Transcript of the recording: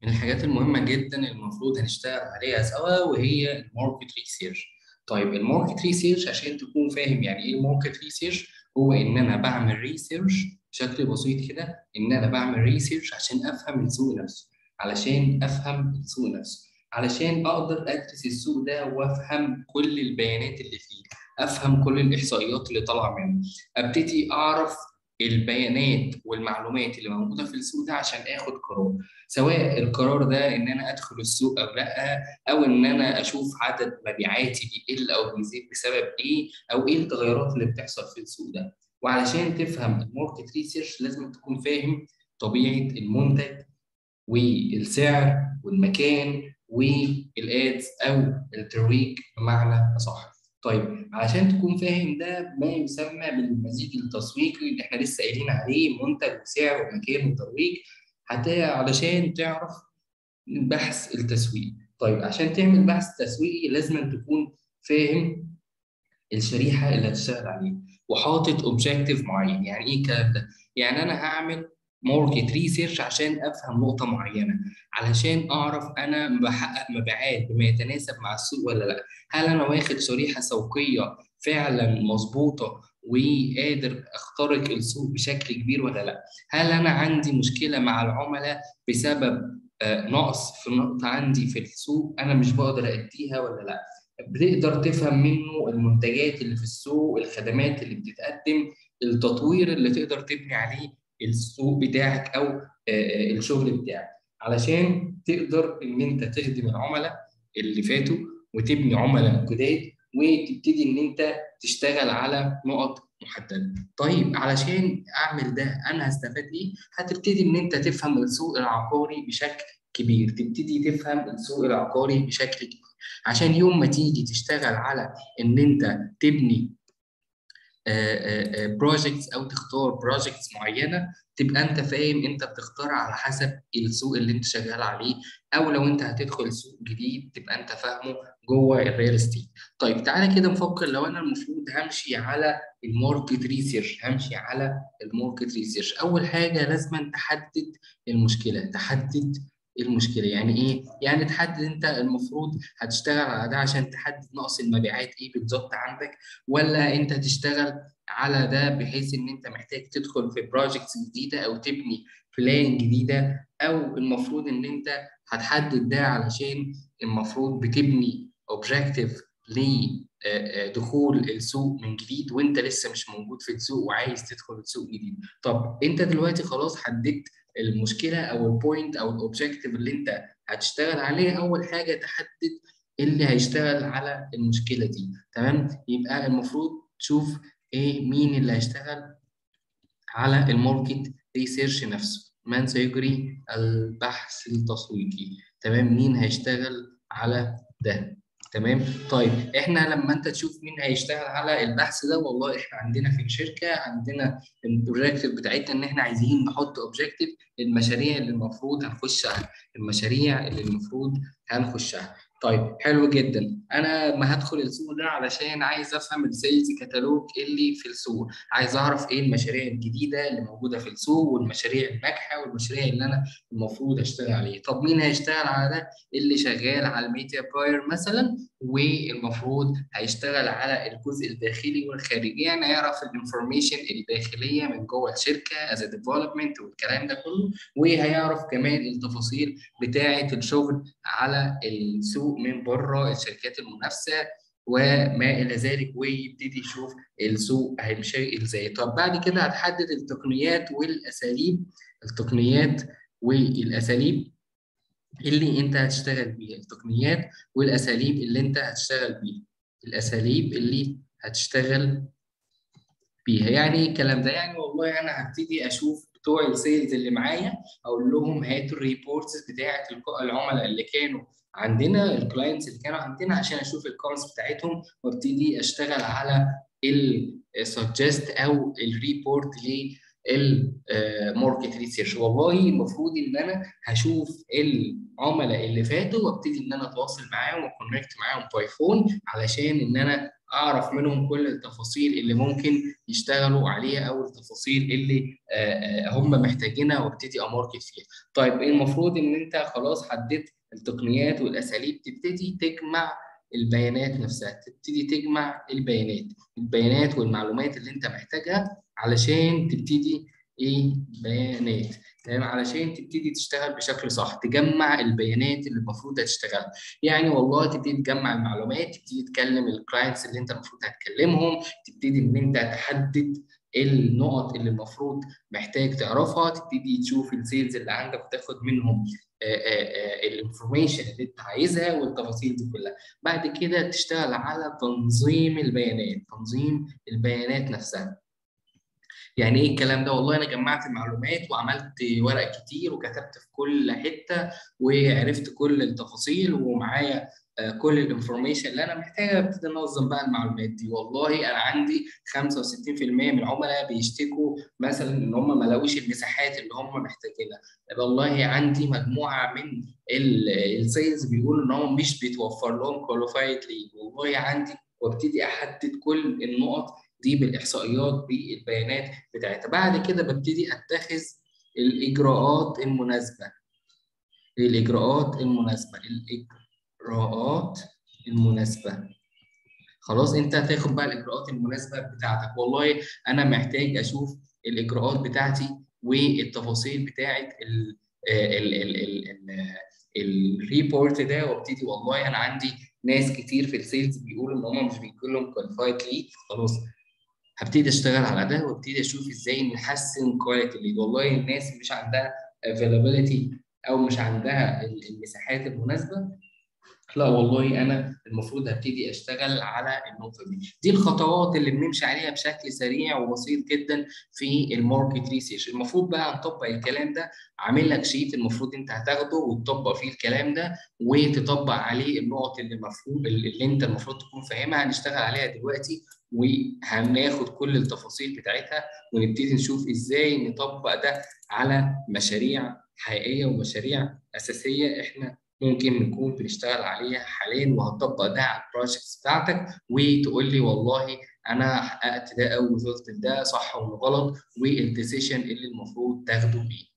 من الحاجات المهمة جدا اللي المفروض هنشتغل عليها سوا وهي الماركت ريسيرش. طيب الماركت ريسيرش عشان تكون فاهم يعني ايه الماركت ريسيرش هو ان انا بعمل ريسيرش بشكل بسيط كده ان انا بعمل ريسيرش عشان افهم السوق نفسه علشان افهم السوق نفسه علشان اقدر ادرس السوق ده وافهم كل البيانات اللي فيه افهم كل الاحصائيات اللي طالعه منه ابتدي اعرف البيانات والمعلومات اللي موجوده في السوق ده عشان اخد قرار سواء القرار ده ان انا ادخل السوق او لا او ان انا اشوف عدد مبيعاتي بيقل او بيزيد بسبب ايه او ايه التغيرات اللي بتحصل في السوق ده وعلشان تفهم الماركت ريسيرش لازم تكون فاهم طبيعه المنتج والسعر والمكان والادز او الترويج بمعنى اصح طيب علشان تكون فاهم ده ما يسمى بالمزيج التسويقي اللي احنا لسه قايلين عليه منتج وسعر ومكان وترويج حتى علشان تعرف بحث التسويق طيب عشان تعمل بحث تسويقي لازم تكون فاهم الشريحه اللي هتشتغل عليها وحاطط اوبجيكتيف معين يعني ايه الكلام ده يعني انا هعمل ماركت ريسيرش عشان افهم نقطه معينه علشان اعرف انا بحقق مبيعات بما يتناسب مع السوق ولا لا هل انا واخد شريحه سوقيه فعلا مظبوطه وقادر اخترق السوق بشكل كبير ولا لا هل انا عندي مشكله مع العملاء بسبب نقص في نقطه عندي في السوق انا مش بقدر اديها ولا لا بتقدر تفهم منه المنتجات اللي في السوق الخدمات اللي بتتقدم التطوير اللي تقدر تبني عليه السوق بتاعك او الشغل بتاعك علشان تقدر ان انت تخدم العملاء اللي فاتوا وتبني عملاء جداد وتبتدي ان انت تشتغل على نقط محدده. طيب علشان اعمل ده انا هستفاد ايه؟ هتبتدي ان انت تفهم السوق العقاري بشكل كبير، تبتدي تفهم السوق العقاري بشكل كبير عشان يوم ما تيجي تشتغل على ان انت تبني بروجكتس او تختار بروجكتس معينه تبقى انت فاهم انت بتختار على حسب السوق اللي انت شغال عليه او لو انت هتدخل سوق جديد تبقى انت فاهمه جوه الريال استيت. طيب تعالى كده نفكر لو انا المفروض همشي على الماركت ريسيرش همشي على الماركت ريسيرش اول حاجه لازم تحدد المشكله تحدد المشكله يعني ايه يعني تحدد انت المفروض هتشتغل على ده عشان تحدد نقص المبيعات ايه بالظبط عندك ولا انت تشتغل على ده بحيث ان انت محتاج تدخل في بروجكتس جديده او تبني بلان جديده او المفروض ان انت هتحدد ده علشان المفروض بتبني اوبجيكتيف لدخول السوق من جديد وانت لسه مش موجود في السوق وعايز تدخل السوق جديد طب انت دلوقتي خلاص حددت المشكله او البوينت او الاوبجيكتيف اللي انت هتشتغل عليه اول حاجه تحدد اللي هيشتغل على المشكله دي تمام يبقى المفروض تشوف ايه مين اللي هيشتغل على الماركت ريسيرش نفسه من سيجري البحث التسويقي تمام مين هيشتغل على ده تمام طيب احنا لما انت تشوف مين هيشتغل على البحث ده والله احنا عندنا في الشركه عندنا البروجكتيف بتاعتنا ان احنا عايزين نحط اوبجيكتيف للمشاريع اللي المفروض هنخشها المشاريع اللي المفروض هنخشها طيب حلو جدا انا ما هدخل السوق ده علشان عايز افهم السيلز كتالوج اللي في السوق عايز اعرف ايه المشاريع الجديده اللي موجوده في السوق والمشاريع الناجحه والمشاريع اللي انا المفروض اشتغل عليه طب مين هيشتغل على ده اللي شغال على الميديا باير مثلا والمفروض هيشتغل على الجزء الداخلي والخارجي يعني هيعرف الانفورميشن الداخليه من جوه الشركه از ديفلوبمنت والكلام ده كله وهيعرف كمان التفاصيل بتاعه الشغل على السوق من بره الشركات المنافسه وما الى ذلك ويبتدي يشوف السوق هيمشي ازاي طب بعد كده هتحدد التقنيات والاساليب التقنيات والاساليب اللي انت هتشتغل بيها التقنيات والاساليب اللي انت هتشتغل بيها الاساليب اللي هتشتغل بيها يعني ايه الكلام ده يعني والله انا هبتدي اشوف بتوع السيلز اللي معايا اقول لهم هاتوا الريبورتس بتاعه العملاء اللي كانوا عندنا الكلاينتس اللي كانوا عندنا عشان اشوف الكومنتس بتاعتهم وابتدي اشتغل على السجست او الريبورت للماركت ريسيرش والله المفروض ان انا هشوف العملاء اللي فاتوا وابتدي ان انا اتواصل معاهم وكونكت معاهم باي فون علشان ان انا اعرف منهم كل التفاصيل اللي ممكن يشتغلوا عليها او التفاصيل اللي هم محتاجينها وابتدي اماركت فيها طيب المفروض ان انت خلاص حددت التقنيات والاساليب تبتدي تجمع البيانات نفسها تبتدي تجمع البيانات البيانات والمعلومات اللي انت محتاجها علشان تبتدي ايه بيانات تمام علشان تبتدي تشتغل بشكل صح تجمع البيانات اللي المفروض هتشتغلها يعني والله تبتدي تجمع المعلومات تبتدي تكلم الكلاينتس اللي انت المفروض هتكلمهم تبتدي ان انت تحدد النقط اللي المفروض محتاج تعرفها تبتدي تشوف السيلز اللي عندك وتاخد منهم الانفورميشن اللي انت عايزها والتفاصيل دي كلها بعد كده تشتغل على تنظيم البيانات تنظيم البيانات نفسها يعني ايه الكلام ده والله انا جمعت المعلومات وعملت ورق كتير وكتبت في كل حته وعرفت كل التفاصيل ومعايا كل الانفورميشن اللي انا محتاجها ابتدي انظم بقى المعلومات دي والله انا عندي 65% من العملاء بيشتكوا مثلا ان هم ما لاقوش المساحات اللي هم محتاجينها والله عندي مجموعه من السيلز بيقولوا ان هم مش بيتوفر لهم كواليفايد ليد والله عندي وابتدي احدد كل النقط دي بالاحصائيات بالبيانات بتاعتها بعد كده ببتدي اتخذ الاجراءات المناسبه الاجراءات المناسبه الاجراءات المناسبه خلاص انت هتاخد بقى الاجراءات المناسبه بتاعتك والله انا محتاج اشوف الاجراءات بتاعتي والتفاصيل بتاعت ال ال ال ال الريبورت ده وابتدي والله انا عندي ناس كتير في السيلز بيقولوا ان هم مش بيجي لهم كواليفايد ليد خلاص هبتدي اشتغل على ده وابتدي اشوف ازاي نحسن كواليتي الليد والله الناس مش عندها افيلابيلتي او مش عندها المساحات المناسبه لا والله انا المفروض هبتدي اشتغل على النقطه دي دي الخطوات اللي بنمشي عليها بشكل سريع وبسيط جدا في الماركت ريسيرش المفروض بقى نطبق الكلام ده عامل لك شيت المفروض انت هتاخده وتطبق فيه الكلام ده وتطبق عليه النقط اللي المفروض اللي انت المفروض تكون فاهمها هنشتغل عليها دلوقتي وهناخد كل التفاصيل بتاعتها ونبتدي نشوف ازاي نطبق ده على مشاريع حقيقيه ومشاريع اساسيه احنا ممكن نكون بنشتغل عليها حاليا وهتطبق ده على البروجكتس بتاعتك وتقول لي والله انا حققت ده او وصلت لده صح ولا غلط والديسيشن اللي المفروض تاخده ايه